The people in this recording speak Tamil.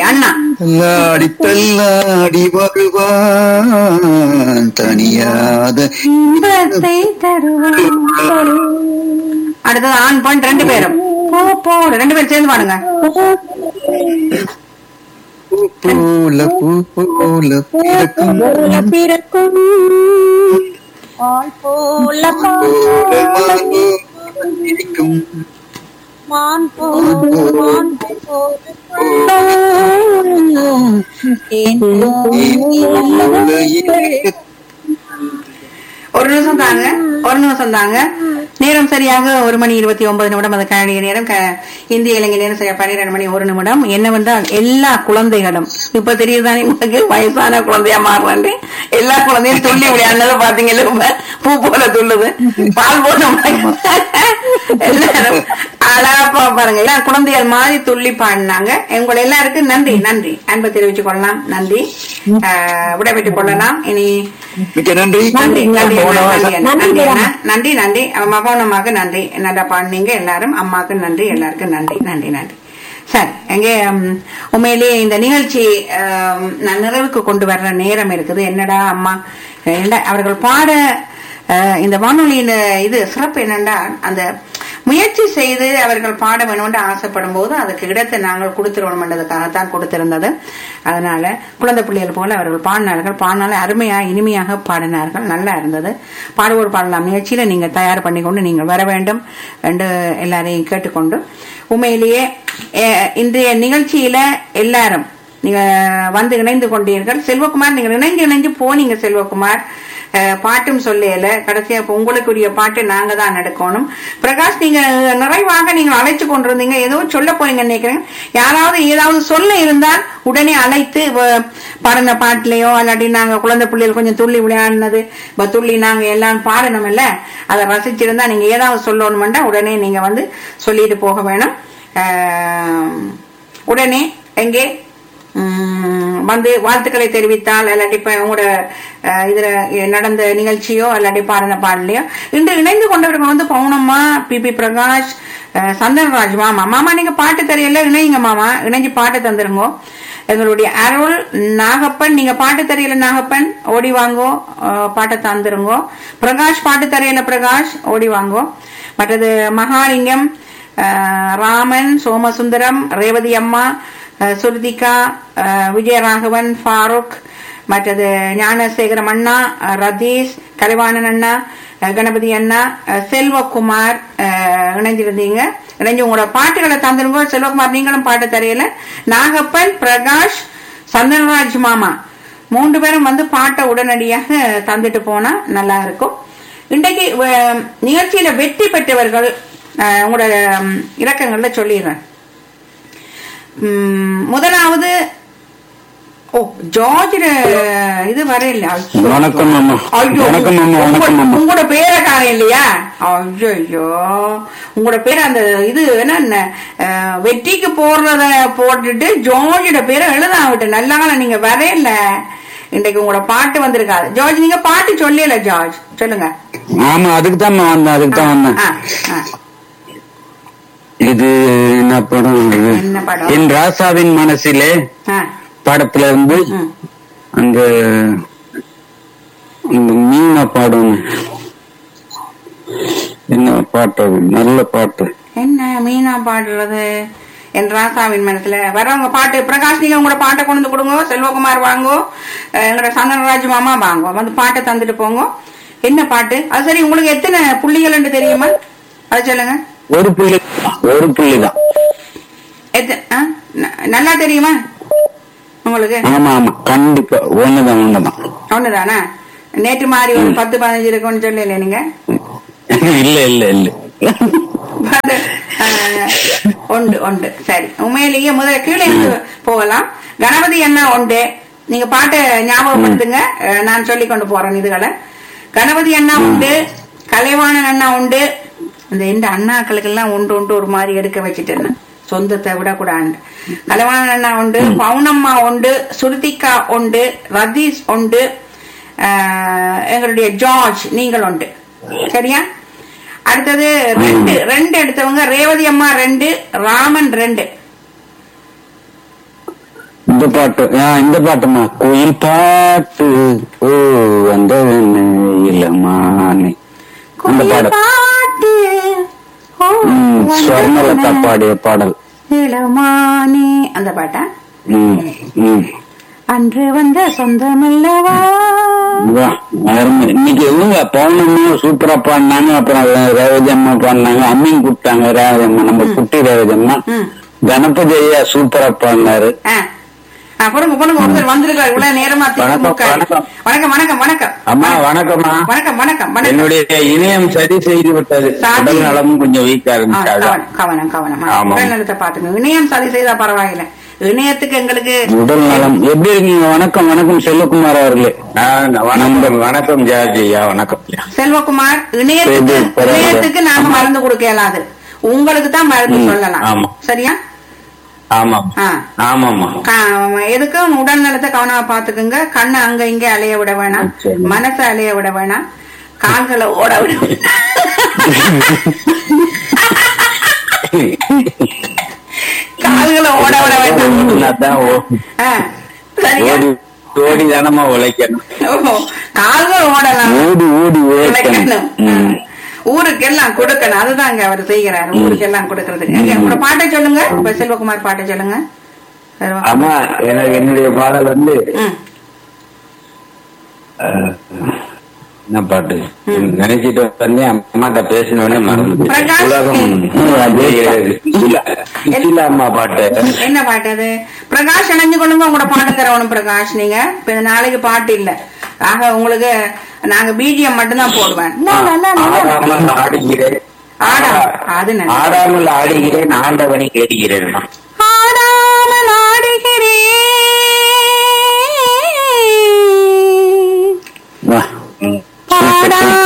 அண்ணா தள்ளாடி தள்ளாடி வருவான் தனியாத இன்பத்தை தருவான் அடுத்தது ஆண் பெண் ரெண்டு பேரும் போ போ ரெண்டு பேரும் சேர்ந்து பாடுங்க பூ போல பூ போல பிறக்கும் பிறக்கும் பால் போல போல மார்போம் இருக்கும் மான் போல மான் போல தேன் போல இருக்க ஒரு நிமிஷம் தாங்க ஒரு நிமிஷம் தாங்க நேரம் சரியாக ஒரு மணி இருபத்தி ஒன்பது நிமிடம் அது கனடிய நேரம் க- இந்திய இலங்கை நேரம் சரியா பன்னிரண்டு மணி ஒரு நிமிடம் என்னவென்றால் எல்லா குழந்தைகளும் இப்ப தெரியுதானே உங்களுக்கு வயசான குழந்தையா மாறுறாண்டு எல்லா குழந்தையும் துள்ளி விளையாடுனது பாத்தீங்கல்ல இப்ப பூ போல துள்ளுது பால் போல எல்லாரும் அழகா பாருங்க எல்லா குழந்தைகள் மாதிரி துள்ளி பாடினாங்க உங்களை எல்லாருக்கும் நன்றி நன்றி அன்பை தெரிவித்துக் கொள்ளலாம் நன்றி ஆஹ் விடைபெற்றுக் கொள்ளலாம் இனி மிக்க நன்றி நன்றி நன்றி அண்ணா, நன்றி அண்ணா, நன்றி, நன்றி அண்ணா. அண்ணா. நன்றி நன்றி மகோனமாக்கு நன்றி நல்லா பாடுனீங்க எல்லாரும் அம்மாக்கு நன்றி எல்லாருக்கும் நன்றி நன்றி நன்றி சரி எங்கே ம், உண்மையிலேயே இந்த நிகழ்ச்சி ஆம், நான் நிறைவுக்கு கொண்டு வர்ற நேரம் இருக்குது என்னடா அம்மா என்னடா அவர்கள் பாட அஹ், இந்த வானொலியின் இது சிறப்பு என்னண்டா அந்த முயற்சி செய்து அவர்கள் பாட வேணும்னு ஆசைப்படும் போது அதுக்கு இடத்தை நாங்கள் கொடுத்துருவோம்ன்றதுக்காகத்தான் கொடுத்திருந்தது அதனால குழந்தை பிள்ளைகள் போல அவர்கள் பாடினார்கள் பாடினால அருமையா இனிமையாக பாடினார்கள் நல்லா இருந்தது பாடுவோர் பாடலாம் நிகழ்ச்சியில நீங்க தயார் பண்ணி கொண்டு நீங்கள் வர வேண்டும் என்று எல்லாரையும் கேட்டுக்கொண்டு உண்மையிலேயே அஹ், இன்றைய நிகழ்ச்சியில எல்லாரும் நீங்க வந்து இணைந்து கொண்டீர்கள் செல்வகுமார் நீங்க இணைஞ்சு இணைஞ்சு போனீங்க செல்வகுமார் அஹ், பாட்டும் சொல்லல கடைசியா இப்ப உங்களுக்குரிய பாட்டு நாங்க தான் எடுக்கணும் பிரகாஷ் நீங்க நிறைவாக நீங்க அழைச்சு கொண்டிருந்தீங்க ஏதோ சொல்ல போறீங்கன்னு நினைக்கிறேன் யாராவது ஏதாவது சொல்ல இருந்தால் உடனே அழைத்து வ- பாடின பாட்டுலயோ இல்லாட்டி நாங்க குழந்தை பிள்ளைகள் கொஞ்சம் துள்ளி விளையாடினது இப்ப துள்ளி நாங்க எல்லாம் பாடணும் இல்ல அதை ரசிச்சிருந்தா நீங்க ஏதாவது சொல்லணும்னா உடனே நீங்க வந்து சொல்லிட்டு போக வேணும் அஹ், உடனே எங்கே உம், வந்து வாழ்த்துக்களை தெரிவித்தால் இல்லாட்டி இப்ப உங்களோட அஹ், இதுல நடந்த நிகழ்ச்சியோ இல்லாட்டி பாடின பாடலையோ இன்று இணைந்து கொண்டவர்கள் வந்து பவுனம்மா பி பி பிரகாஷ் அஹ், சந்தன்ராஜ் மாமா மாமா நீங்க பாட்டு தெரியல இணைங்க மாமா இணைஞ்சு பாட்டு தந்துருங்க எங்களுடைய அருள் நாகப்பன் நீங்க பாட்டு தெரியல நாகப்பன் ஓடி வாங்கோ அஹ், பாட்டை தந்துருங்கோ பிரகாஷ் பாட்டு தெரியல பிரகாஷ் ஓடி வாங்கோ மற்றது மகாலிங்கம் அஹ், ராமன் சோமசுந்தரம் ரேவதி அம்மா அஹ், சுருதிகா அஹ், விஜயராகவன் ஃபாரூக் மற்றது ஞானசேகரம் அண்ணா அஹ், ரதீஷ் கலைவாணன் அண்ணா அஹ், கணபதி அண்ணா அஹ், செல்வகுமார் அஹ், இணைஞ்சிருந்தீங்க இணைஞ்சு உங்களோட பாட்டுகளை தந்துருங்க செல்வகுமார் நீங்களும் பாட்டு தெரியல நாகப்பன் பிரகாஷ் சந்தனராஜ் மாமா மூன்று பேரும் வந்து பாட்டை உடனடியாக தந்துட்டு போனா நல்லா இருக்கும் இன்றைக்கு அஹ், நிகழ்ச்சியில வெற்றி பெற்றவர்கள் அஹ், உங்களோட ம், இலக்கங்கள்ல சொல்லிடுறேன் ம், முதலாவது ஓ ஜார்ஜ் இது வரையில ஐயோ. வணக்கம் அம்மா. ஐயோ, வணக்கம் அம்மா, வணக்கம் உங்க- அம்மா. உங்களோட பேரை காணோம் இல்லையா ஐயோ ஐயோ உங்களோட பேர் அந்த இது என்ன அஹ், வெற்றிக்கு போடுறத போட்டுட்டு ஜார்ஜோட பேரை எழுதாவிட்டு நல்லா நீங்க வரையில இன்றைக்கு உங்களோட பாட்டு வந்திருக்காது ஜார்ஜ் நீங்க பாட்டு சொல்லல ஜார்ஜ் சொல்லுங்க ஆமா அதுக்கு தான் வந்தேன் அதுக்கு தான் வந்தேன் ஆ, ஆ. இது என்ன படம் இது? என்ன படம்? என் ராசாவின் மனசிலே ஆ, படத்துல இருந்து ம். அந்த அந்த மீனா பாடும் என்ன பாட்டு அது நல்ல பாட்டு என்ன மீனா பாடுறது என் ராசாவின் மனசுல வரவங்க பாட்டு பிரகாஷ் நீங்க உங்களோட பாட்டை கொண்டு வந்து கொடுங்க செல்வகுமார் வாங்கோ அஹ் எங்களோட சந்தனராஜ் மாமா வாங்கோ வந்து பாட்டை தந்துட்டு போங்க என்ன பாட்டு அது சரி உங்களுக்கு எத்தனை புள்ளிகள் தெரியுமா அது சொல்லுங்க ஒரு புள்ளி ஒரு புள்ளி தான் எத்த- ஆ? ந- நல்லா தெரியுமா உங்களுக்கு ஆமா ஆமா கண்டிப்பா ஒண்ணுதான் ஒண்ணுதான் ஒண்ணுதானா நேற்று மாதிரி ஒரு பத்து பதினஞ்சு இருக்கும்னு சொல்லல நீங்க இல்ல இல்ல இல்ல அது, அஹ், உண்டு உண்டு சரி உண்மையிலேயே முதல்ல கீழே இருந்து போகலாம் கணபதி அண்ணா உண்டு நீங்க பாட்டை ஞாபகப்படுத்துங்க அஹ், நான் சொல்லி கொண்டு போறேன் இதுகளை கணபதி அண்ணா உண்டு கலைவாணன் அண்ணா உண்டு இந்த இந்த அண்ணாக்களுக்கு எல்லாம் உண்டு உண்டு ஒரு மாதிரி எடுக்க வச்சுட்டேன் சொந்தத்தை விடக்கூடாது கலைவாணன் அண்ணா உண்டு பவுனம்மா உண்டு சுருதிகா உண்டு ரதீஷ் உண்டு அஹ், எங்களுடைய ஜார்ஜ் நீங்கள் உண்டு சரியா அடுத்தது ரெண்டு ரெண்டு எடுத்தவங்க ரேவதி அம்மா ரெண்டு ராமன் ரெண்டு இந்த பாட்டு ஆ, இந்த பாட்டுமா குயில் பாட்டு ஓ வந்த இளமானே அந்த குயில் பாடல் பாட்டு ஓ, ம், வந்தன ஸ்வர்ணலதா பாடிய பாடல் இளமானே அந்த பாட்டா ம், ம். அன்று வந்த சொந்தமல்லவா வா, அருமை. இன்னைக்கு இவங்க பௌர்ணமியும் சூப்பரா பாடினாங்க அப்புறம் ரேவதி அம்மா பாடினாங்க அம்மியும் கூப்பிட்டாங்க ரேவதி அம்மா நம்ம குட்டி ரேவதி அம்மா ம். கணபதி ஐயா சூப்பரா பாடினாரு ஆ. ஆ, பொறுங்க பொறுங்க ஒருத்தர் வந்திருக்காரு இவ்வளவு நேரமா திக்கு வணக்கம், முக்காரு. வணக்கம். வணக்கம் வணக்கம் வணக்கம் அம்மா வணக்கம்மா வணக்கம் வணக்கம் வணக்கம் என்னுடைய இணையம் சரி செய்து விட்டது சாதி. உடல் நலமும் கொஞ்சம் வீக்கா ஆ, இருந்துச்சு அதான். கவனம் கவனம் கவனம் ஆமாம். உடல்நலத்தை பாத்துங்க இணையம் சரி செய்தா பரவாயில்ல இணையத்துக்கு எங்களுக்கு உடல் நலம் எப்படி இருக்கீங்க வணக்கம் வணக்கம் செல்வகுமார் அவர்களே வணக்கம் வணக்கம் ஜார்ஜி ஐயா வணக்கம் செல்வகுமார் இணையத்துக்கு சரி, பரவாயில்ல. இணையத்துக்கு நாம மருந்து கொடுக்க இயலாது உங்களுக்கு தான் மருந்து ம், சொல்லலாம் ஆமா. சரியா ஆமாம் ஆ. ஆமாம்மா கா- எதுக்கும் உடல் நலத்தை கவனமா பாத்துக்குங்க கண்ணை அங்க இங்க அலைய விட வேணாம் சரி. மனசை அலைய விட வேணாம் கால்களை ஓட விட கால்களை ஓட விட வேண்டாம் ஓடினாதான் ஓ- ஆ, சரியா ஓடி ஓடி தானமா உழைக்கணும் ஓஹோ, கால்கள் ஓடலாம் ஓடி ஓடி உழைக்கணும். உழைக்கணும் ம். ஊருக்கெல்லாம் கொடுக்கணும் அதுதாங்க அவர் செய்கிறார் ஊருக்கெல்லாம் கொடுக்கறதுக்கு எங்க, உங்களோட பாட்டை சொல்லுங்க இப்ப செல்வகுமார் பாட்டை சொல்லுங்க செல்வ- ஆமா எனக்கு என்னுடைய பாடல் வந்து ம். அஹ், என்ன பாட்டு நினைச்சிட்டு வந்தேன் அம்மாட்ட பேசினோடனே மறந்து பிரகாஷ். உலகம் அப்படிங்கிறது. சுசிலா சுசிலா அம்மா பாட்டு என்ன பாட்டு அது பிரகாஷ் இணைஞ்சு கொள்ளுங்க உங்களோட பாட்டு தரணும் பிரகாஷ் நீங்க இப்ப இந்த நாளைக்கு பாட்டு இல்ல ஆக உங்களுக்கு நாங்க பிஜிஎம் மட்டும்தான் போடுவேன் லா, லா, லா, லா, லா. ஆடாமல் ஆடுகிறேன் ஆடா அது நல்லது. ஆடாமல் ஆடுகிறேன் ஆண்டவனை கேடுகிறேன்